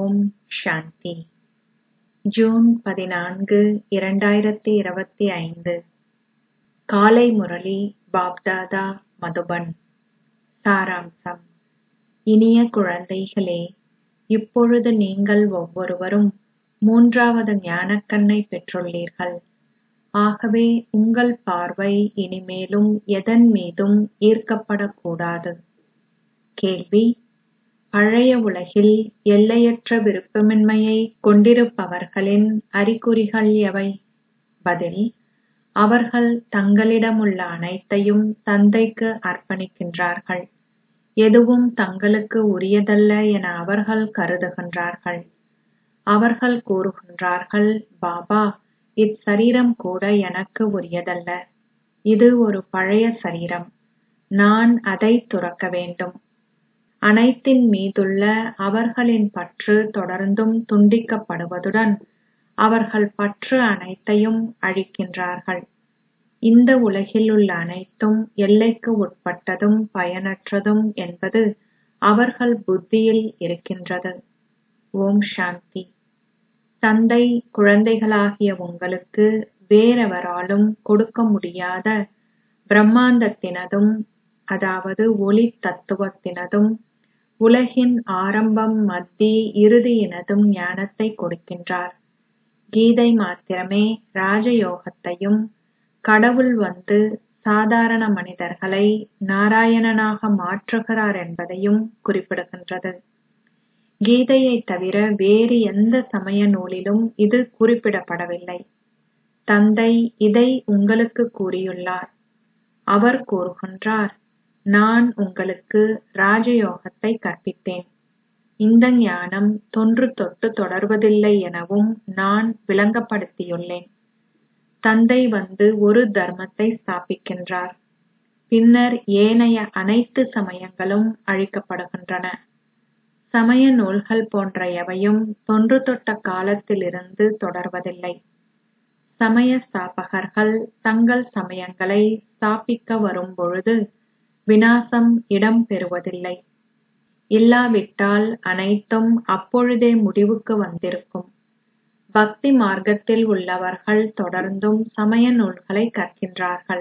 ஓம் சாந்தி June பதினான்கு இரண்டாயிரத்தி இருபத்தி ஐந்து காலை முரளி பாப்தாதா மதுபன் சாராம்சம் இனிய குழந்தைகளே இப்பொழுது நீங்கள் ஒவ்வொருவரும் மூன்றாவது ஞானக்கண்ணை பெற்றுள்ளீர்கள் ஆகவே உங்கள் பார்வை இனிமேலும் எதன் மீதும் ஈர்க்கப்படக்கூடாது கேள்வி பழைய உலகில் எல்லையற்ற விருப்பமின்மையைக் கொண்டிருப்பவர்களின் அறிகுறிகள் எவை பதில் அவர்கள் தங்களிடமுள்ள அனைத்தையும் தந்தைக்கு அர்ப்பணிக்கின்றார்கள் எதுவும் தங்களுக்கு உரியதல்ல என அவர்கள் கருதுகின்றார்கள் அவர்கள் கூறுகின்றார்கள் பாபா இச்சரீரம் கூட எனக்கு உரியதல்ல இது ஒரு பழைய சரீரம் நான் அதைத் துறக்க வேண்டும் அனைத்தின் மீதுள்ள அவர்களின் பற்று தொடர்ந்தும் துண்டிக்கப்படுவதுடன் அவர்கள் பற்று அனைத்தையும் அழிக்கின்றார்கள் இந்த உலகில் உள்ள அனைத்தும் எல்லைக்கு உட்பட்டதும் பயனற்றதும் என்பது அவர்கள் புத்தியில் இருக்கின்றது ஓம் சாந்தி தந்தை குழந்தைகளாகிய உங்களுக்கு வேறெவராலும் கொடுக்க முடியாத பிரம்மாண்டத்தினதும் அதாவது ஒளி தத்துவத்தினதும் உலகின் ஆரம்பம் மத்தி இறுதியினதும் ஞானத்தை கொடுக்கின்றார் கீதை மாத்திரமே ராஜயோகத்தையும் கடவுள் வந்து சாதாரண மனிதர்களை நாராயணனாக மாற்றுகிறார் என்பதையும் குறிப்பிடுகின்றது கீதையைத் தவிர வேறு எந்த சமய நூலிலும் இது குறிப்பிடப்படவில்லை தந்தை இதை உங்களுக்கு கூறியுள்ளார் அவர் கூறுகின்றார் நான் உங்களுக்கு ராஜயோகத்தை கற்பித்தேன் இந்த ஞானம் தொன்று தொட்டு தொடர்வதில்லை எனவும் நான் விளங்கப்படுத்தியுள்ளேன் தந்தை வந்து ஒரு தர்மத்தை ஸ்தாபிக்கின்றார் பின்னர் ஏனைய அனைத்து சமயங்களும் அழிக்கப்படுகின்றன சமய நூல்கள் போன்ற எவையும் தொன்று தொட்ட காலத்திலிருந்து தொடர்வதில்லை சமய ஸ்தாபகர்கள் தங்கள் சமயங்களை ஸ்தாபிக்க வரும் பொழுது வினாசம் இடம் பெறுவதில்லை இல்லாவிட்டால் அனைத்தும் அப்பொழுதே முடிவுக்கு வந்திருக்கும் பக்தி மார்க்கத்தில் உள்ளவர்கள் தொடர்ந்தும் சமய நூல்களை கற்கின்றார்கள்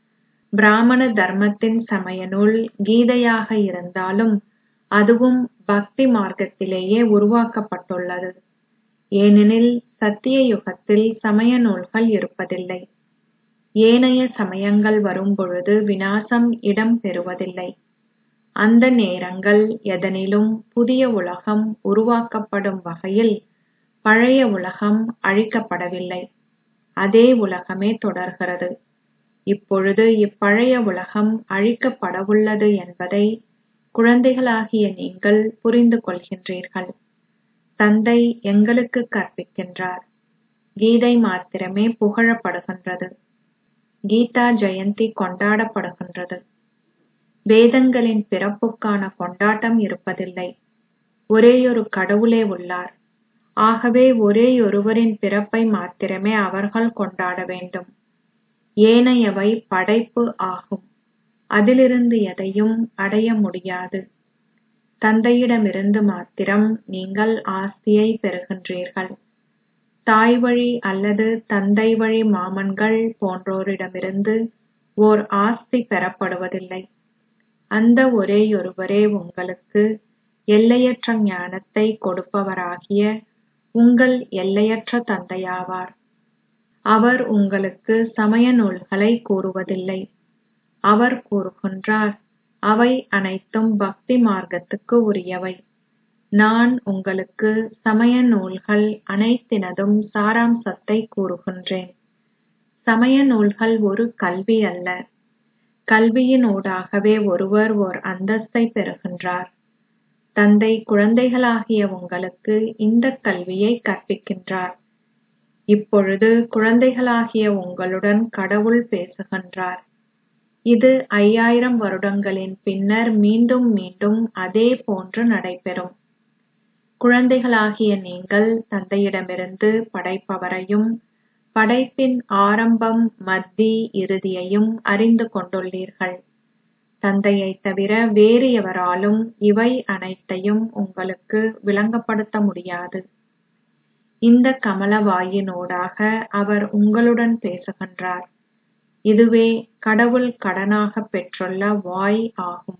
பிராமண தர்மத்தின் சமய நூல் கீதையாக இருந்தாலும் அதுவும் பக்தி மார்க்கத்திலேயே உருவாக்கப்பட்டுள்ளது ஏனெனில் சத்திய யுகத்தில் சமய நூல்கள் இருப்பதில்லை ஏனைய சமயங்கள் வரும்பொழுது வினாசம் இடம் பெறுவதில்லை அந்த நேரங்கள் எதனிலும் புதிய உலகம் உருவாக்கப்படும் வகையில் பழைய உலகம் அழிக்கப்படவில்லை அதே உலகமே தொடர்கிறது இப்பொழுது இப்பழைய உலகம் அழிக்கப்படவுள்ளது என்பதை குழந்தைகளாகிய நீங்கள் புரிந்து கொள்கின்றீர்கள் தந்தை எங்களுக்கு கற்பிக்கின்றார் கீதை மாத்திரமே புகழப்படுகின்றது கீதா ஜெயந்தி கொண்டாடப்படுகின்றது வேதங்களின் பிறப்புக்கான கொண்டாட்டம் இருப்பதில்லை ஒரேயொரு கடவுளே உள்ளார் ஆகவே ஒரேயொருவரின் பிறப்பை மாத்திரமே அவர்கள் கொண்டாட வேண்டும் ஏனையவை படைப்பு ஆகும் அதிலிருந்து எதையும் அடைய முடியாது தந்தையிடமிருந்து மாத்திரம் நீங்கள் ஆஸ்தியை பெறுகின்றீர்கள் தாய் வழி அல்லது தந்தை வழி மாமன்கள் போன்றோரிடமிருந்து ஓர் ஆஸ்தி பெறப்படுவதில்லை அந்த ஒரேயொருவரே உங்களுக்கு எல்லையற்ற ஞானத்தை கொடுப்பவராகிய உங்கள் எல்லையற்ற தந்தையாவார் அவர் உங்களுக்கு சமய நூல்களை கூறுவதில்லை அவர் கூறுகின்றார் அவை அனைத்தும் பக்தி மார்க்கத்துக்கு உரியவை நான் உங்களுக்கு சமய நூல்கள் அனைத்தினதும் சாராம்சத்தை கூறுகின்றேன் சமய நூல்கள் ஒரு கல்வி அல்ல கல்வியினூடாகவே ஒருவர் ஓர் அந்தஸ்தை பெறுகின்றார் தந்தை குழந்தைகளாகிய உங்களுக்கு இந்த கல்வியை கற்பிக்கின்றார் இப்பொழுது குழந்தைகளாகிய உங்களுடன் கடவுள் பேசுகின்றார் இது ஐயாயிரம் வருடங்களின் பின்னர் மீண்டும் மீண்டும் அதே போன்று நடைபெறும் குழந்தைகளாகிய நீங்கள் தந்தையிடமிருந்து படைப்பவரையும் படைப்பின் ஆரம்பம் மத்தி இறுதியையும் அறிந்து கொண்டுள்ளீர்கள் தந்தையைத் தவிர வேறு எவராலும் இவை அனைத்தையும் உங்களுக்கு விளங்கப்படுத்த முடியாது இந்த கமல வாயினூடாக அவர் உங்களுடன் பேசுகின்றார் இதுவே கடவுள் கடனாகப் பெற்றுள்ள வாய் ஆகும்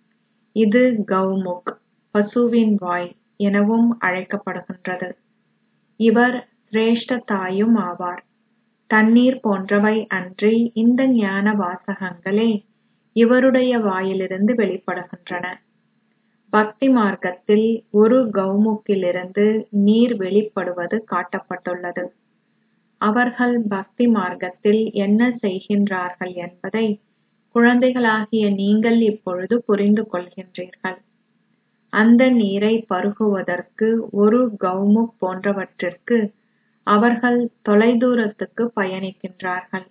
இது கௌமுக் பசுவின் வாய் எனவும் அழைக்கப்படுகின்றது இவர் சிரேஷ்ட தாயும் ஆவார் தண்ணீர் போன்றவை அன்றி இந்த ஞான வாசகங்களே இவருடைய வாயிலிருந்து வெளிப்படுகின்றன பக்தி மார்க்கத்தில் ஒரு கௌமுக்கிலிருந்து நீர் வெளிப்படுவது காட்டப்பட்டுள்ளது அவர்கள் பக்தி மார்க்கத்தில் என்ன செய்கின்றார்கள் என்பதை குழந்தைகளாகிய நீங்கள் இப்பொழுது புரிந்து கொள்கின்றீர்கள் அந்த நீரை பருகுவதற்கு ஒரு கௌமுக் போன்றவற்றிற்கு அவர்கள் தொலைதூரத்துக்கு பயணிக்கின்றார்கள்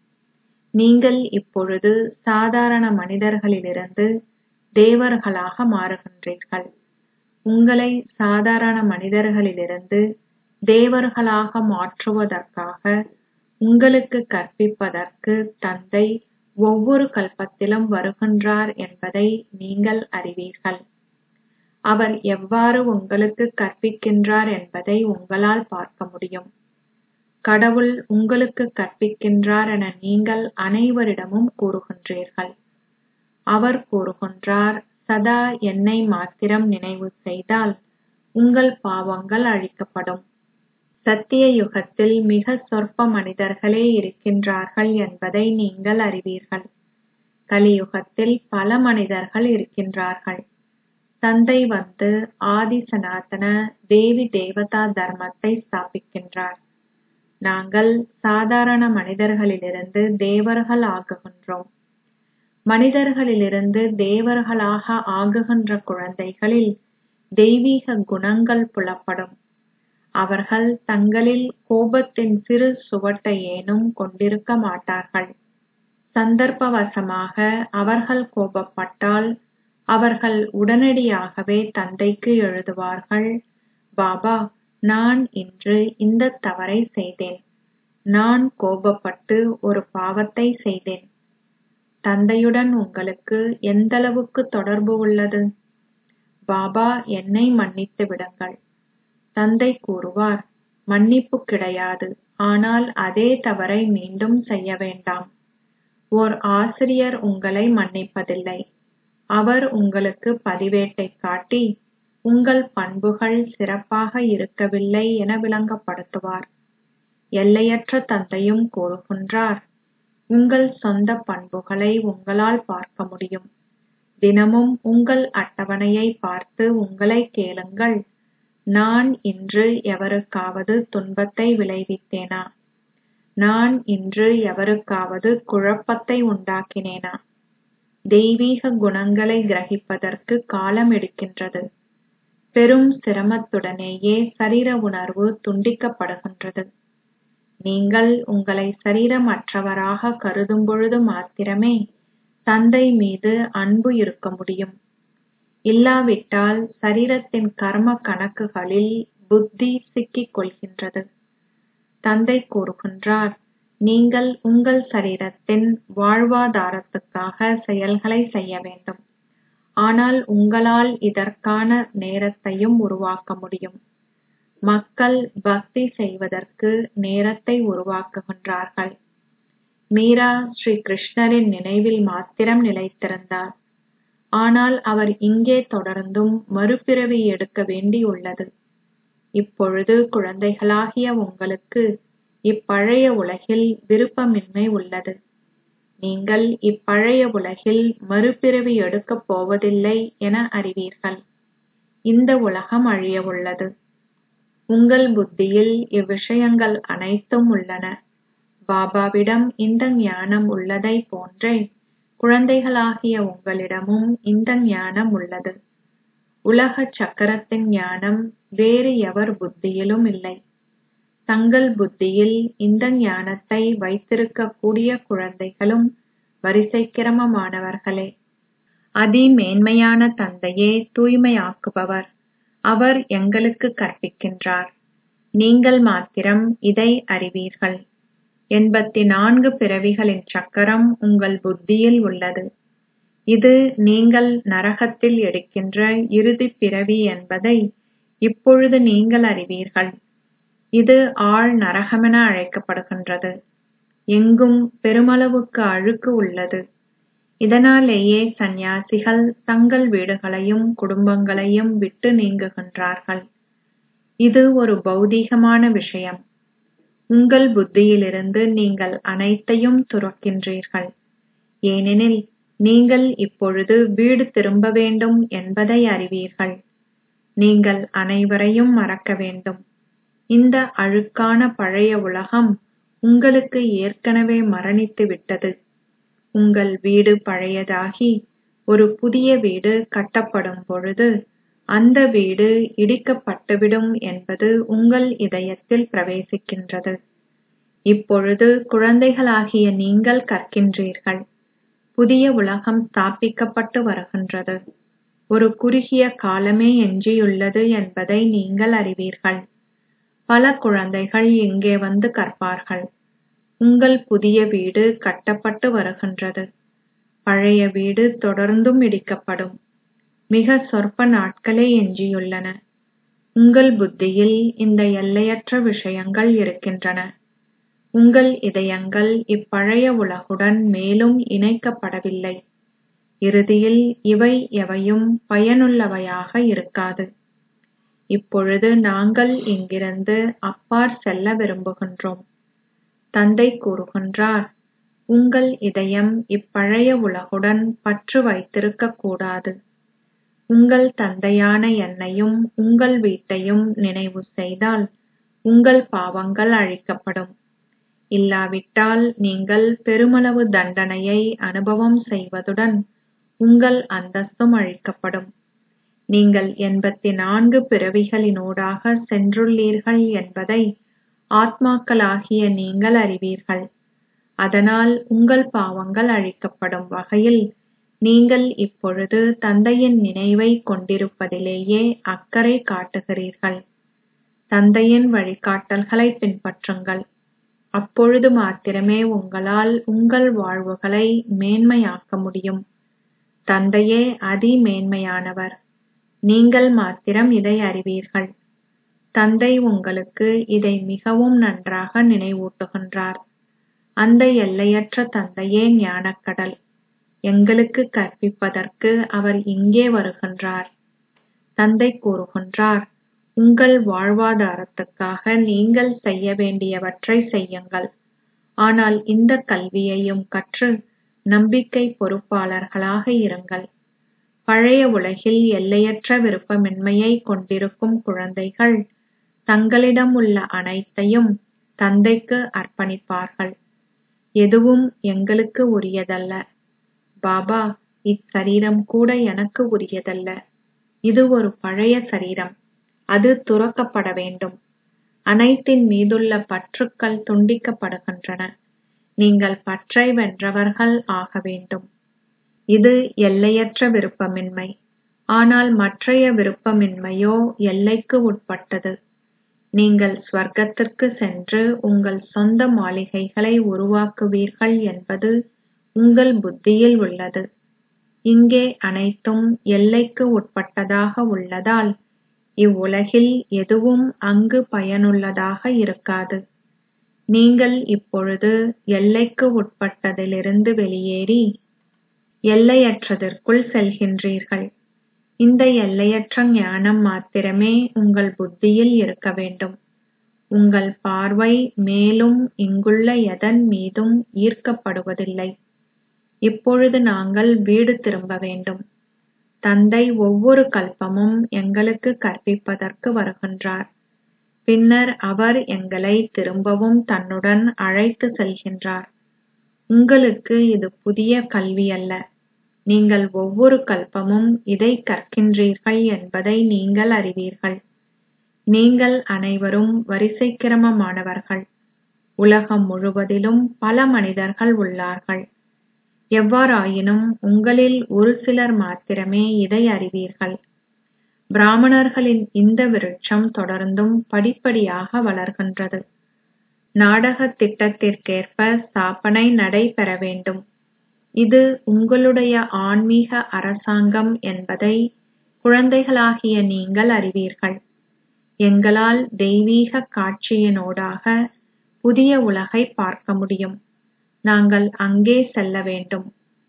நீங்கள் இப்பொழுது சாதாரண மனிதர்களிலிருந்து தேவர்களாக மாறுகின்றீர்கள் உங்களை சாதாரண மனிதர்களிலிருந்து தேவர்களாக மாற்றுவதற்காக உங்களுக்கு கற்பிப்பதற்கு தந்தை ஒவ்வொரு கல்பத்திலும் வருகின்றார் என்பதை நீங்கள் அறிவீர்கள் அவர் எவ்வாறு உங்களுக்கு கற்பிக்கின்றார் என்பதை உங்களால் பார்க்க முடியும் கடவுள் உங்களுக்கு கற்பிக்கின்றார் என நீங்கள் அனைவரிடமும் கூறுகின்றீர்கள் அவர் கூறுகின்றார் சதா என்னை மாத்திரம் நினைவு செய்தால் உங்கள் பாவங்கள் அழிக்கப்படும் சத்திய யுகத்தில் மிக சொற்ப மனிதர்களே இருக்கின்றார்கள் என்பதை நீங்கள் அறிவீர்கள் கலியுகத்தில் பல மனிதர்கள் இருக்கின்றார்கள் தந்தை வந்து ஆதி சனாதன தேவி தேவதா தர்மத்தை ஸ்தாபிக்கின்றார் நாங்கள் சாதாரண மனிதர்களிலிருந்து தேவர்கள் ஆகுகின்றோம் மனிதர்களிலிருந்து தேவர்களாக ஆகுகின்ற குழந்தைகளில் தெய்வீக குணங்கள் புலப்படும் அவர்கள் தங்களில் கோபத்தின் சிறு சுவட்டையேனும் கொண்டிருக்க மாட்டார்கள் சந்தர்ப்பவசமாக அவர்கள் கோபப்பட்டால் அவர்கள் உடனடியாகவே தந்தைக்கு எழுதுவார்கள் பாபா நான் இன்று இந்த தவறை செய்தேன் நான் கோபப்பட்டு ஒரு பாவத்தை செய்தேன் தந்தையுடன் உங்களுக்கு எந்தளவுக்கு தொடர்பு உள்ளது பாபா என்னை மன்னித்து விடுங்கள் தந்தை கூறுவார் மன்னிப்பு கிடையாது ஆனால் அதே தவறை மீண்டும் செய்ய வேண்டாம் ஓர் ஆசிரியர் உங்களை மன்னிப்பதில்லை அவர் உங்களுக்கு பதிவேட்டை காட்டி உங்கள் பண்புகள் சிறப்பாக இருக்கவில்லை என விளங்கப்படுத்துவார் எல்லையற்ற தந்தையும் கூறுகின்றார் உங்கள் சொந்த பண்புகளை உங்களால் பார்க்க முடியும் தினமும் உங்கள் அட்டவணையை பார்த்து உங்களை கேளுங்கள் நான் இன்று எவருக்காவது துன்பத்தை விளைவித்தேனா நான் இன்று எவருக்காவது குழப்பத்தை உண்டாக்கினேனா தெய்வீக குணங்களை கிரகிப்பதற்கு காலம் எடுக்கின்றது பெரும் சிரமத்துடனேயே சரீர உணர்வு துண்டிக்கப்படுகின்றது நீங்கள் உங்களை சரீரமற்றவராக கருதும் பொழுது மாத்திரமே தந்தை மீது அன்பு இருக்க முடியும் இல்லாவிட்டால் சரீரத்தின் கர்ம கணக்குகளில் புத்தி சிக்கிக் கொள்கின்றது தந்தை கூறுகின்றார் நீங்கள் உங்கள் சரீரத்தின் வாழ்வாதாரத்துக்காக செயல்களை செய்ய வேண்டும் ஆனால் உங்களால் இதற்கான நேரத்தையும் உருவாக்க முடியும் மக்கள் பக்தி செய்வதற்கு நேரத்தை உருவாக்குகின்றார்கள் மீரா ஸ்ரீ கிருஷ்ணரின் நினைவில் மாத்திரம் நிலைத்திருந்தார் ஆனால் அவர் இங்கே தொடர்ந்தும் மறுபிறவி எடுக்க வேண்டியுள்ளது இப்பொழுது குழந்தைகளாகிய உங்களுக்கு இப்பழைய உலகில் விருப்பமின்மை உள்ளது நீங்கள் இப்பழைய உலகில் மறுபிறவி எடுக்கப் போவதில்லை என அறிவீர்கள் இந்த உலகம் அழியவுள்ளது உங்கள் புத்தியில் இவ்விஷயங்கள் அனைத்தும் உள்ளன பாபாவிடம் இந்த ஞானம் உள்ளதை போன்றே குழந்தைகளாகிய உங்களிடமும் இந்த ஞானம் உள்ளது உலக சக்கரத்தின் ஞானம் வேறு எவர் புத்தியிலும் இல்லை தங்கள் புத்தியில் இந்த ஞானத்தை வைத்திருக்கக்கூடிய குழந்தைகளும் வரிசைக்கிரமமானவர்களே அதிமேன்மையான தந்தையே தூய்மையாக்குபவர் அவர் எங்களுக்கு கற்பிக்கின்றார் நீங்கள் மாத்திரம் இதை அறிவீர்கள் எண்பத்தி நான்கு பிறவிகளின் சக்கரம் உங்கள் புத்தியில் உள்ளது இது நீங்கள் நரகத்தில் எடுக்கின்ற இறுதிப் பிறவி என்பதை இப்பொழுது நீங்கள் அறிவீர்கள் இது ஆழ் நரகமென அழைக்கப்படுகின்றது எங்கும் பெருமளவுக்கு அழுக்கு உள்ளது இதனாலேயே சந்நியாசிகள் தங்கள் வீடுகளையும் குடும்பங்களையும் விட்டு நீங்குகின்றார்கள் இது ஒரு பௌதீகமான விஷயம் உங்கள் புத்தியிலிருந்து நீங்கள் அனைத்தையும் துறக்கின்றீர்கள் ஏனெனில் நீங்கள் இப்பொழுது வீடு திரும்ப வேண்டும் என்பதை அறிவீர்கள் நீங்கள் அனைவரையும் மறக்க வேண்டும் இந்த அழுக்கான பழைய உலகம் உங்களுக்கு ஏற்கனவே மரணித்து விட்டது உங்கள் வீடு பழையதாகி ஒரு புதிய வீடு கட்டப்படும் பொழுது அந்த வீடு இடிக்கப்பட்டுவிடும் என்பது உங்கள் இதயத்தில் பிரவேசிக்கின்றது இப்பொழுது குழந்தைகளாகிய நீங்கள் கற்கின்றீர்கள் புதிய உலகம் ஸ்தாபிக்கப்பட்டு வருகின்றது ஒரு குறுகிய காலமே எஞ்சியுள்ளது என்பதை நீங்கள் அறிவீர்கள் பல குழந்தைகள் இங்கே வந்து கற்பார்கள் உங்கள் புதிய வீடு கட்டப்பட்டு வருகின்றது பழைய வீடு தொடர்ந்தும் இடிக்கப்படும் மிக சொற்ப நாட்களே எஞ்சியுள்ளன உங்கள் புத்தியில் இந்த எல்லையற்ற விஷயங்கள் இருக்கின்றன உங்கள் இதயங்கள் இப்பழைய உலகுடன் மேலும் இணைக்கப்படவில்லை இறுதியில் இவை எவையும் பயனுள்ளவையாக இருக்காது இப்பொழுது நாங்கள் இங்கிருந்து அப்பாற் செல்ல விரும்புகின்றோம் தந்தை கூறுகின்றார் உங்கள் இதயம் இப்பழைய உலகுடன் பற்று வைத்திருக்கக் கூடாது உங்கள் தந்தையான என்னையும் உங்கள் வீட்டையும் நினைவு செய்தால் உங்கள் பாவங்கள் அழிக்கப்படும் இல்லாவிட்டால் நீங்கள் பெருமளவு தண்டனையை அனுபவம் செய்வதுடன் உங்கள் அந்தஸ்தும் அழிக்கப்படும் நீங்கள் எண்பத்தி நான்கு பிறவிகளினூடாக சென்றுள்ளீர்கள் என்பதை ஆத்மாக்களாகிய நீங்கள் அறிவீர்கள் அதனால் உங்கள் பாவங்கள் அழிக்கப்படும் வகையில் நீங்கள் இப்பொழுது தந்தையின் நினைவை கொண்டிருப்பதிலேயே அக்கறை காட்டுகிறீர்கள் தந்தையின் வழிகாட்டல்களை பின்பற்றுங்கள் அப்பொழுது மாத்திரமே உங்களால் உங்கள் வாழ்வுகளை மேன்மையாக்க முடியும் தந்தையே அதி மேன்மையானவர் நீங்கள் மாத்திரம் இதை அறிவீர்கள் தந்தை உங்களுக்கு இதை மிகவும் நன்றாக நினைவூட்டுகின்றார் அந்த எல்லையற்ற தந்தையே ஞானக்கடல் எங்களுக்கு கற்பிப்பதற்கு அவர் இங்கே வருகின்றார் தந்தை கூறுகின்றார் உங்கள் வாழ்வாதாரத்துக்காக நீங்கள் செய்ய வேண்டியவற்றை செய்யுங்கள் ஆனால் இந்த கல்வியையும் கற்று நம்பிக்கை பொறுப்பாளர்களாக இருங்கள் பழைய உலகில் எல்லையற்ற விருப்பமின்மையை கொண்டிருக்கும் குழந்தைகள் தங்களிடம் உள்ள அனைத்தையும் தந்தைக்கு அர்ப்பணிப்பார்கள் எதுவும் எங்களுக்கு உரியதல்ல பாபா இச்சரீரம் கூட எனக்கு உரியதல்ல இது ஒரு பழைய சரீரம் அது துறக்கப்பட வேண்டும் அனைத்தின் மீதுள்ள பற்றுக்கள் துண்டிக்கப்படுகின்றன நீங்கள் பற்றை வென்றவர்கள் ஆக வேண்டும் இது எல்லையற்ற விருப்பமின்மை ஆனால் மற்றைய விருப்பமின்மையோ எல்லைக்கு உட்பட்டது நீங்கள் ஸ்வர்க்கத்திற்கு சென்று உங்கள் சொந்த மாளிகைகளை உருவாக்குவீர்கள் என்பது உங்கள் புத்தியில் உள்ளது இங்கே அனைத்தும் எல்லைக்கு உட்பட்டதாக உள்ளதால் இவ்வுலகில் எதுவும் அங்கு பயனுள்ளதாக இருக்காது நீங்கள் இப்பொழுது எல்லைக்கு உட்பட்டதிலிருந்து வெளியேறி எல்லையற்றதற்குள் செல்கின்றீர்கள் இந்த எல்லையற்ற ஞானம் மாத்திரமே உங்கள் புத்தியில் இருக்க வேண்டும் உங்கள் பார்வை மேலும் இங்குள்ள எதன் மீதும் ஈர்க்கப்படுவதில்லை இப்பொழுது நாங்கள் வீடு திரும்ப வேண்டும் தந்தை ஒவ்வொரு கல்பமும் எங்களுக்கு கற்பிப்பதற்கு வருகின்றார் பின்னர் அவர் எங்களை திரும்பவும் தன்னுடன் அழைத்து செல்கின்றார் உங்களுக்கு இது புதிய கல்வி அல்ல நீங்கள் ஒவ்வொரு கல்பமும் இதை கற்கின்றீர்கள் என்பதை நீங்கள் அறிவீர்கள் நீங்கள் அனைவரும் வரிசைக்கிரமமானவர்கள் உலகம் முழுவதிலும் பல மனிதர்கள் உள்ளார்கள் எவ்வாறாயினும் உங்களில் ஒரு சிலர் மாத்திரமே இதை அறிவீர்கள் பிராமணர்களின் இந்த விருட்சம் தொடர்ந்தும் படிப்படியாக வளர்கின்றது நாடக திட்டத்திற்கேற்ப ஸ்தாபனை நடைபெற வேண்டும் இது உங்களுடைய ஆன்மீக அரசாங்கம் என்பதை குழந்தைகளாகிய நீங்கள் அறிவீர்கள் எங்களால் தெய்வீக காட்சியினூடாக புதிய உலகை பார்க்க முடியும் நாங்கள் அங்கே செல்ல வேண்டும்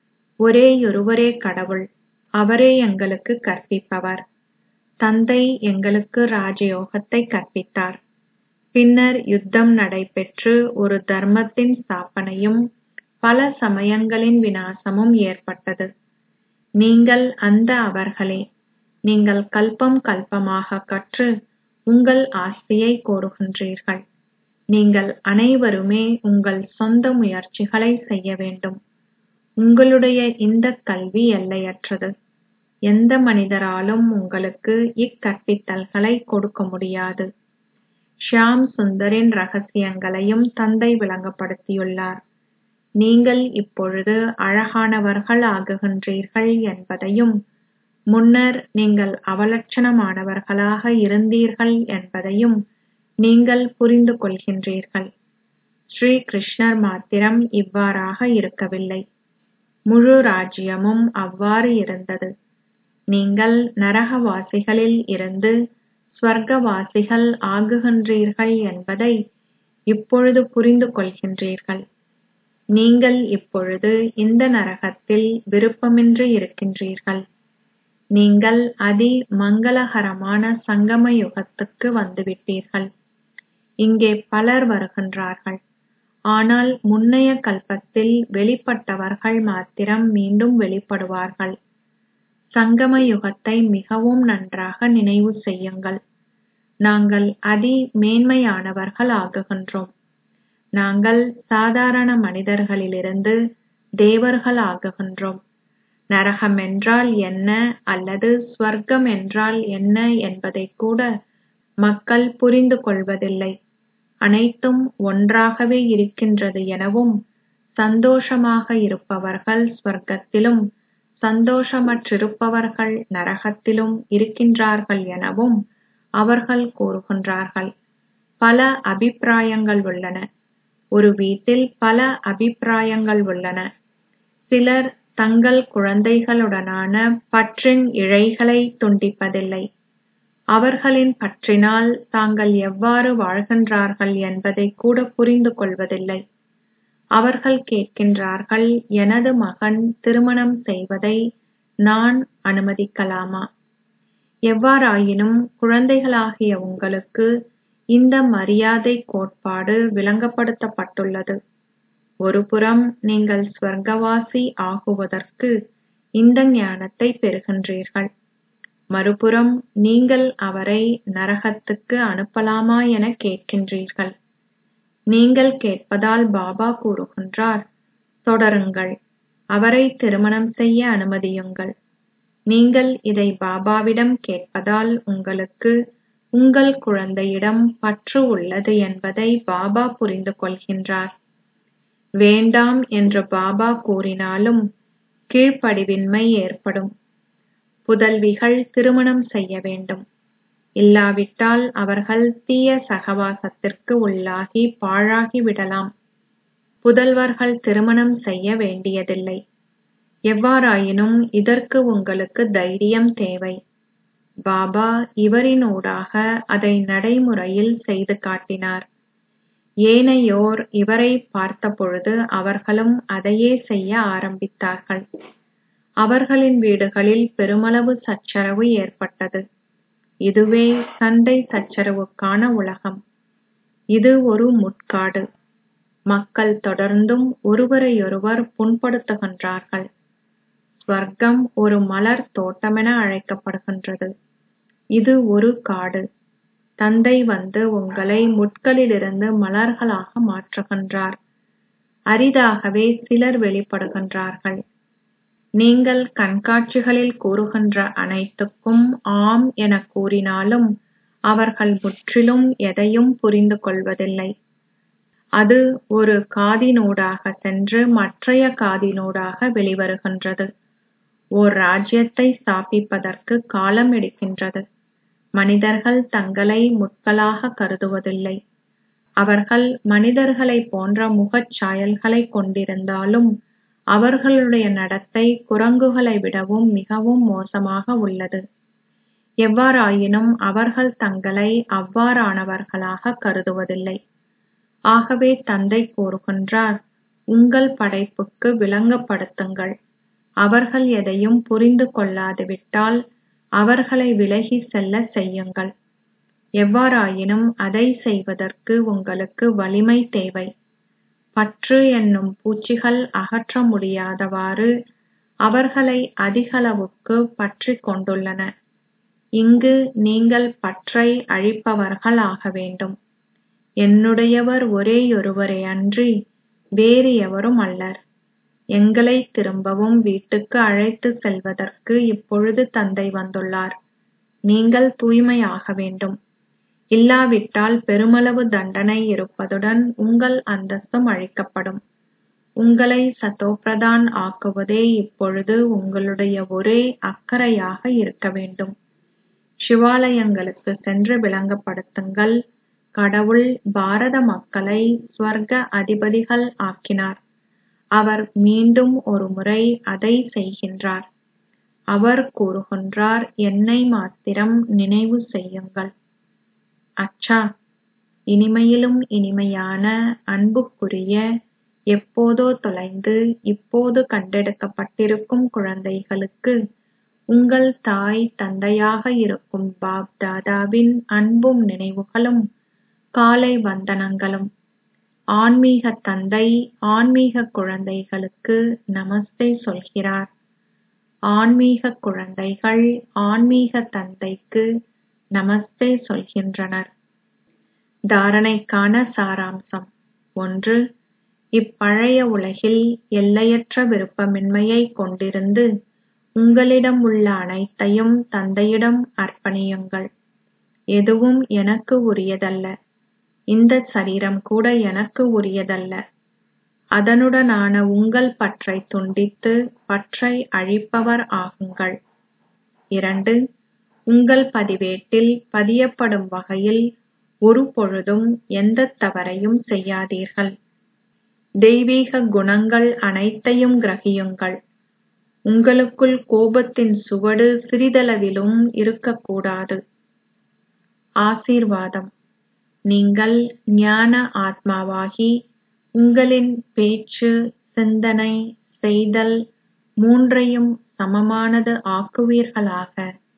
ஒரேயொருவரே கடவுள் அவரே எங்களுக்கு கற்பிப்பவர் தந்தை எங்களுக்கு ராஜயோகத்தை கற்பித்தார் பின்னர் யுத்தம் நடைபெற்று ஒரு தர்மத்தின் ஸ்தாபனையும் பல சமயங்களின் விநாசமும் ஏற்பட்டது நீங்கள் அந்த அவர்களே நீங்கள் கல்பம் கல்பமாக கற்று உங்கள் ஆஸ்தியை கோருகின்றீர்கள் நீங்கள் அனைவருமே உங்கள் சொந்த முயற்சிகளை செய்ய வேண்டும் உங்களுடைய இந்த கல்வி எல்லையற்றது எந்த மனிதராலும் உங்களுக்கு இக்கற்பித்தல்களை கொடுக்க முடியாது ஷியாம் சுந்தரின் ரகசியங்களையும் தந்தை விளங்கப்படுத்தியுள்ளார் நீங்கள் இப்பொழுது அழகானவர்கள் ஆகுகின்றீர்கள் என்பதையும் முன்னர் நீங்கள் அவலட்சணமானவர்களாக இருந்தீர்கள் என்பதையும் நீங்கள் புரிந்து கொள்கின்றீர்கள் ஸ்ரீ கிருஷ்ணர் மாத்திரம் இவ்வாறாக இருக்கவில்லை முழு ராஜ்யமும் அவ்வாறு இருந்தது நீங்கள் நரகவாசிகளில் இருந்து ஸ்வர்க்கவாசிகள் ஆகுகின்றீர்கள் என்பதை இப்பொழுது புரிந்து கொள்கின்றீர்கள் நீங்கள் இப்பொழுது இந்த நரகத்தில் விருப்பமின்றி இருக்கின்றீர்கள் நீங்கள் அதி மங்களகரமான சங்கம யுகத்துக்கு வந்துவிட்டீர்கள் இங்கே பலர் வருகின்றார்கள் ஆனால் முன்னைய கல்பத்தில் வெளிப்பட்டவர்கள் மாத்திரம் மீண்டும் வெளிப்படுவார்கள் சங்கம யுகத்தை மிகவும் நன்றாக நினைவு செய்யுங்கள் நாங்கள் அதி மேன்மையானவர்கள் ஆகுகின்றோம் நாங்கள் சாதாரண மனிதர்களிலிருந்து தேவர்கள் ஆகுகின்றோம் நரகம் என்றால் என்ன அல்லது ஸ்வர்க்கம் என்றால் என்ன என்பதை கூட மக்கள் புரிந்து கொள்வதில்லை அனைத்தும் ஒன்றாகவே இருக்கின்றது எனவும் சந்தோஷமாக இருப்பவர்கள் ஸ்வர்க்கத்திலும் சந்தோஷமற்றிருப்பவர்கள் நரகத்திலும் இருக்கின்றார்கள் எனவும் அவர்கள் கூறுகின்றார்கள் பல அபிப்பிராயங்கள் உள்ளன ஒரு வீட்டில் பல அபிப்பிராயங்கள் உள்ளன சிலர் தங்கள் குழந்தைகளுடனான பற்றின் இழைகளை துண்டிப்பதில்லை அவர்களின் பற்றினால் தாங்கள் எவ்வாறு வாழ்கின்றார்கள் என்பதை கூட புரிந்து கொள்வதில்லை அவர்கள் கேட்கின்றார்கள் எனது மகன் திருமணம் செய்வதை நான் அனுமதிக்கலாமா எவ்வாறாயினும் குழந்தைகளாகிய உங்களுக்கு இந்த மரியாதை கோட்பாடு விளங்கப்படுத்தப்பட்டுள்ளது ஒருபுறம் நீங்கள் ஸ்வர்க்கவாசி ஆகுவதற்கு இந்த ஞானத்தை பெறுகின்றீர்கள் மறுபுறம் நீங்கள் அவரை நரகத்துக்கு அனுப்பலாமா என கேட்கின்றீர்கள் நீங்கள் கேட்பதால் பாபா கூறுகின்றார் தொடருங்கள் அவரை திருமணம் செய்ய அனுமதியுங்கள் நீங்கள் இதை பாபாவிடம் கேட்பதால் உங்களுக்கு உங்கள் குழந்தையிடம் பற்று உள்ளது என்பதை பாபா புரிந்து கொள்கின்றார் வேண்டாம் என்று பாபா கூறினாலும் கீழ்ப்படிவின்மை ஏற்படும் புதல்விகள் திருமணம் செய்ய வேண்டும் இல்லாவிட்டால் அவர்கள் தீய சகவாசத்திற்கு உள்ளாகி பாழாகி விடலாம் புதல்வர்கள் திருமணம் செய்ய வேண்டியதில்லை எவ்வாறாயினும் இதற்கு உங்களுக்கு தைரியம் தேவை பாபா இவரினூடாக அதை நடைமுறையில் செய்து காட்டினார் ஏனையோர் இவரை பார்த்தபொழுது அவர்களும் அதையே செய்ய ஆரம்பித்தார்கள் அவர்களின் வீடுகளில் பெருமளவு சச்சரவு ஏற்பட்டது இதுவே சண்டை சச்சரவுக்கான உலகம் இது ஒரு முட்காடு மக்கள் தொடர்ந்தும் ஒருவரையொருவர் புண்படுத்துகின்றார்கள் ஸ்வர்க்கம் ஒரு மலர் தோட்டமென அழைக்கப்படுகின்றது இது ஒரு காடு தந்தை வந்து உங்களை முட்களிலிருந்து மலர்களாக மாற்றுகின்றார் அரிதாகவே சிலர் வெளிப்படுகின்றார்கள் நீங்கள் கண்காட்சிகளில் கூறுகின்ற அனைத்துக்கும் ஆம் எனக் கூறினாலும் அவர்கள் முற்றிலும் எதையும் புரிந்து கொள்வதில்லை அது ஒரு காதினூடாக சென்று மற்றைய காதினூடாக வெளிவருகின்றது ஓர் ராஜ்யத்தை ஸ்தாபிப்பதற்கு காலம் எடுக்கின்றது மனிதர்கள் தங்களை முட்களாக கருதுவதில்லை அவர்கள் மனிதர்களைப் போன்ற முகச் சாயல்களைக் கொண்டிருந்தாலும் அவர்களுடைய நடத்தை குரங்குகளை விடவும் மிகவும் மோசமாக உள்ளது எவ்வாறாயினும் அவர்கள் தங்களை அவ்வாறானவர்களாக கருதுவதில்லை ஆகவே தந்தை கூறுகின்றார் உங்கள் படைப்புக்கு விளங்கப்படுத்துங்கள் அவர்கள் எதையும் புரிந்து கொள்ளாதுவிட்டால் அவர்களை விலகி செல்ல செய்யுங்கள் எவ்வாறாயினும் அதை செய்வதற்கு உங்களுக்கு வலிமை தேவை பற்று என்னும் பூச்சிகள் அகற்ற முடியாதவாறு அவர்களை அதிகளவுக்கு பற்றிக் கொண்டுள்ளன இங்கு நீங்கள் பற்றை அழிப்பவர்கள் ஆக வேண்டும் என்னுடையவர் ஒரேயொருவரே அன்றி வேறு எவரும் அல்லர் எங்களை திரும்பவும் வீட்டுக்கு அழைத்துச் செல்வதற்கு இப்பொழுது தந்தை வந்துள்ளார் நீங்கள் தூய்மையாக வேண்டும் இல்லாவிட்டால் பெருமளவு தண்டனை இருப்பதுடன் உங்கள் அந்தஸ்தும் அழிக்கப்படும் உங்களை சதோப்பிரதான் ஆக்குவதே இப்பொழுது உங்களுடைய ஒரே அக்கறையாக இருக்க வேண்டும் சிவாலயங்களுக்கு சென்று விளங்கப்படுத்துங்கள் கடவுள் பாரத மக்களை ஸ்வர்க அதிபதிகள் ஆக்கினார் அவர் மீண்டும் ஒரு முறை அதை செய்கின்றார் அவர் கூறுகின்றார் என்னை மாத்திரம் நினைவு செய்யுங்கள் அச்சா இனிமையிலும் இனிமையான அன்புக்குரிய எப்போதோ தொலைந்து இப்போது கண்டெடுக்கப்பட்டிருக்கும் குழந்தைகளுக்கு உங்கள் தாய் தந்தையாக இருக்கும் பாப் தாதாவின் அன்பும் நினைவுகளும் காலை வந்தனங்களும் ஆன்மீக தந்தை ஆன்மீக குழந்தைகளுக்கு நமஸ்தே சொல்கிறார் ஆன்மீக குழந்தைகள் ஆன்மீக தந்தைக்கு நமஸ்தே சொல்கின்றனர் தாரணைக்கான சாராம்சம் ஒன்று இப்பழைய உலகில் எல்லையற்ற விருப்பமின்மையை கொண்டிருந்து உங்களிடம் உள்ள அனைத்தையும் தந்தையிடம் அர்ப்பணியுங்கள் எதுவும் எனக்கு உரியதல்ல இந்த சரீரம் கூட எனக்கு உரியதல்ல அதனுடனான உங்கள் பற்றை துண்டித்து பற்றை அழிப்பவர் ஆகுங்கள் இரண்டு உங்கள் பதிவேட்டில் பதியப்படும் வகையில் ஒரு பொழுதும் எந்த தவறையும் செய்யாதீர்கள் தெய்வீக குணங்கள் அனைத்தையும் கிரகியுங்கள் உங்களுக்குள் கோபத்தின் சுவடு சிறிதளவிலும் இருக்கக்கூடாது ஆசீர்வாதம் நீங்கள் ஞான ஆத்மாவாகி உங்களின் பேச்சு சிந்தனை செய்தல் மூன்றையும் சமமானது ஆக்குவீர்களாக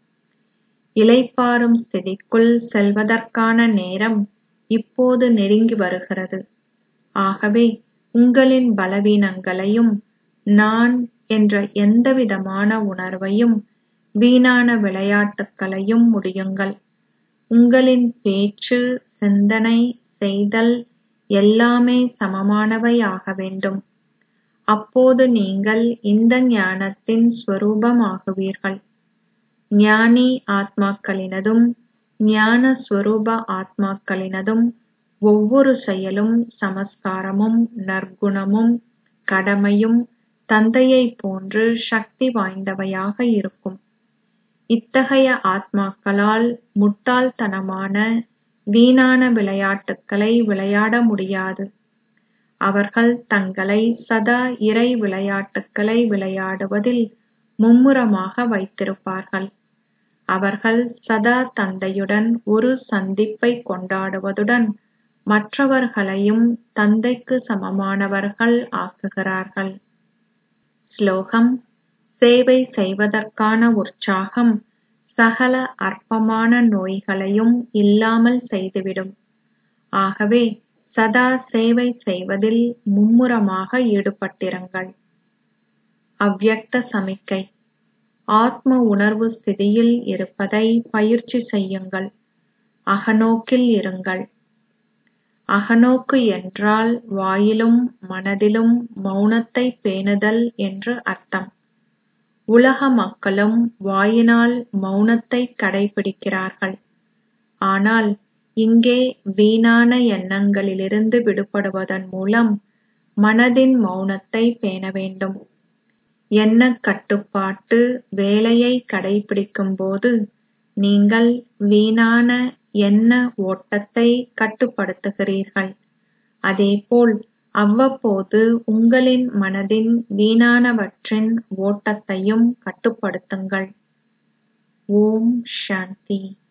இளைப்பாறும் ஸ்திதிக்குள் செல்வதற்கான நேரம் இப்போது நெருங்கி வருகிறது ஆகவே உங்களின் பலவீனங்களையும் நான் என்ற எந்தவிதமான உணர்வையும் வீணான விளையாட்டுக்களையும் முடியுங்கள் உங்களின் பேச்சு சிந்தனை செய்தல் எல்லாமே சமமானவை ஆக வேண்டும் அப்போது நீங்கள் இந்த ஞானத்தின் ஸ்வரூபமாகுவீர்கள் ஞானி ஆத்மாக்களினதும் ஞான ஸ்வரூப ஆத்மாக்களினதும் ஒவ்வொரு செயலும் சமஸ்காரமும் நற்குணமும் கடமையும் தந்தையைப் போன்று சக்தி வாய்ந்தவையாக இருக்கும் இத்தகைய ஆத்மாக்களால் முட்டாள்தனமான வீணான விளையாட்டுக்களை விளையாட முடியாது அவர்கள் தங்களை சதா இறை விளையாட்டுக்களை விளையாடுவதில் மும்முரமாக வைத்திருப்பார்கள் அவர்கள் சதா தந்தையுடன் ஒரு சந்திப்பை கொண்டாடுவதுடன் மற்றவர்களையும் தந்தைக்கு சமமானவர்கள் ஆக்குகிறார்கள் ஸ்லோகம் சேவை செய்வதற்கான உற்சாகம் சகல அற்பமான நோய்களையும் இல்லாமல் செய்துவிடும் ஆகவே சதா சேவை செய்வதில் மும்முரமாக ஈடுபட்டிருங்கள் அவ்யக்த சமிக்கை ஆத்ம உணர்வு ஸ்திதியில் இருப்பதை பயிற்சி செய்யுங்கள் அகநோக்கில் இருங்கள் அகநோக்கு என்றால் வாயிலும் மனதிலும் மௌனத்தை பேணுதல் என்று அர்த்தம் உலக மக்களும் வாயினால் மௌனத்தை கடைபிடிக்கிறார்கள் ஆனால் இங்கே வீணான எண்ணங்களிலிருந்து விடுபடுவதன் மூலம் மனதின் மௌனத்தை பேண வேண்டும் எண்ணக் கட்டுப்பாட்டு வேலையை கடைபிடிக்கும்போது நீங்கள் வீணான எண்ண ஓட்டத்தை கட்டுப்படுத்துகிறீர்கள் அதேபோல் அவ்வப்போது உங்களின் மனதின் வீணானவற்றின் ஓட்டத்தையும் கட்டுப்படுத்துங்கள் ஓம் சாந்தி